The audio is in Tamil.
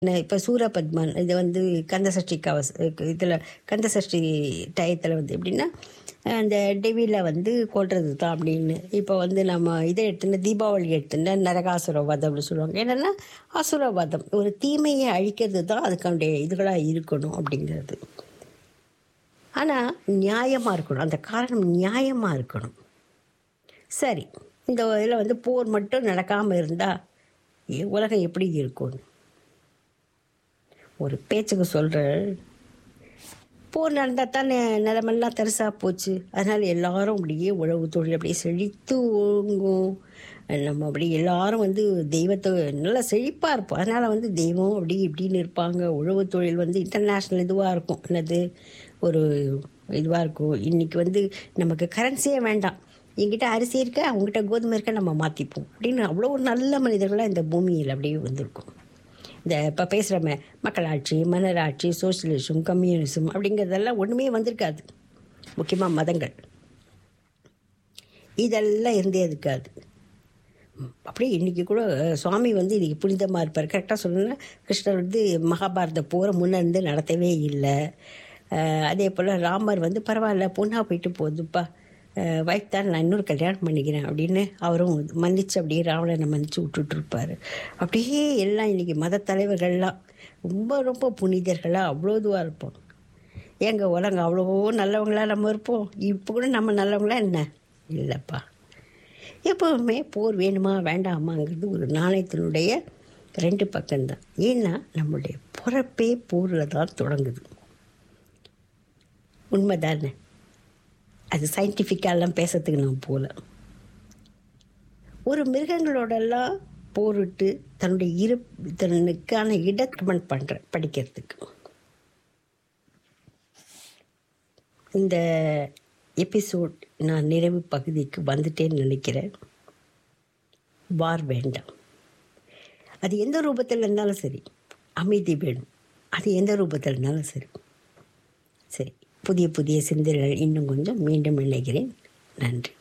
இப்போ சூரபத்மன் இது வந்து கந்தசஷ்டி கவச இதில் கந்தசஷ்டி டயத்தில் வந்து எப்படின்னா அந்த டெவில வந்து கொல்றது தான் அப்படின்னு இப்போ வந்து நம்ம இதை எடுத்துனா தீபாவளி எடுத்துனா நரகாசுரவாதம் அப்படின்னு சொல்லுவாங்க என்னென்னா அசுரவாதம் ஒரு தீமையை அழிக்கிறது தான் அதுக்கான இதுகளாக இருக்கணும் அப்படிங்கிறது ஆனால் நியாயமாக இருக்கணும் அந்த காரணம் நியாயமாக இருக்கணும் சரி இந்த இதில் வந்து போர் மட்டும் நடக்காமல் இருந்தால் உலகம் எப்படி இருக்கும் ஒரு பேச்சுக்கு சொல்கிறேன் போர் நடந்தால் தான் நிலமெல்லாம் தரிசாக போச்சு அதனால் எல்லாரும் அப்படியே உழவு தொழில் அப்படியே செழித்து ஓங்கும் நம்ம அப்படி எல்லாரும் வந்து தெய்வத்தை நல்லா செழிப்பாக இருப்போம் அதனால் வந்து தெய்வம் அப்படி இப்படின்னு இருப்பாங்க உழவு தொழில் வந்து இன்டர்நேஷ்னல் இதுவாக இருக்கும் என்னது ஒரு இதுவாக இருக்கும் இன்றைக்கி வந்து நமக்கு கரன்சியே வேண்டாம் என்கிட்ட அரிசி இருக்க அவங்ககிட்ட கோதுமை இருக்க நம்ம மாற்றிப்போம் அப்படின்னு அவ்வளோ ஒரு நல்ல மனிதர்களாக இந்த பூமியில் அப்படியே வந்திருக்கும் இந்த இப்போ பேசுகிறோமே மக்களாட்சி மன்னராட்சி சோசியலிசம் கம்யூனிசம் அப்படிங்கிறதெல்லாம் ஒன்றுமே வந்திருக்காது முக்கியமாக மதங்கள் இதெல்லாம் இருந்தே இருக்காது அப்படியே இன்றைக்கி கூட சுவாமி வந்து இன்றைக்கி புனிதமாக இருப்பார் கரெக்டாக சொல்லணும்னா கிருஷ்ணர் வந்து மகாபாரத போரை முன்னேருந்து நடத்தவே இல்லை அதே போல் ராமர் வந்து பரவாயில்ல பொண்ணாக போயிட்டு போகுதுப்பா ஒய்ஃப் தான் நான் இன்னொரு கல்யாணம் பண்ணிக்கிறேன் அப்படின்னு அவரும் மன்னிச்சு அப்படியே ராவணனை மன்னிச்சு விட்டுட்ருப்பார் அப்படியே எல்லாம் இன்றைக்கி மத தலைவர்கள்லாம் ரொம்ப ரொம்ப புனிதர்களாக அவ்வளோ இதுவாக இருப்போம் ஏங்க உலகம் அவ்வளோ நல்லவங்களாக நம்ம இருப்போம் இப்போ கூட நம்ம நல்லவங்களா என்ன இல்லைப்பா எப்போவுமே போர் வேணுமா வேண்டாமாங்கிறது ஒரு நாணயத்தினுடைய ரெண்டு பக்கம்தான் ஏன்னா நம்மளுடைய பிறப்பே போரில் தான் தொடங்குது உண்மைதானே அது சயின்டிஃபிக்காலாம் பேசுறதுக்கு நான் போகல ஒரு மிருகங்களோடெல்லாம் போரிட்டு தன்னுடைய இரு தன்னுக்கான இடக்கமெண்ட் பண்ணுறேன் படிக்கிறதுக்கு இந்த எபிசோட் நான் நிறைவு பகுதிக்கு வந்துட்டேன்னு நினைக்கிறேன் வார் வேண்டாம் அது எந்த ரூபத்தில் இருந்தாலும் சரி அமைதி வேணும் அது எந்த ரூபத்தில் இருந்தாலும் சரி சரி புதிய புதிய சிந்தனைகள் இன்னும் கொஞ்சம் மீண்டும் இணைகிறேன் நன்றி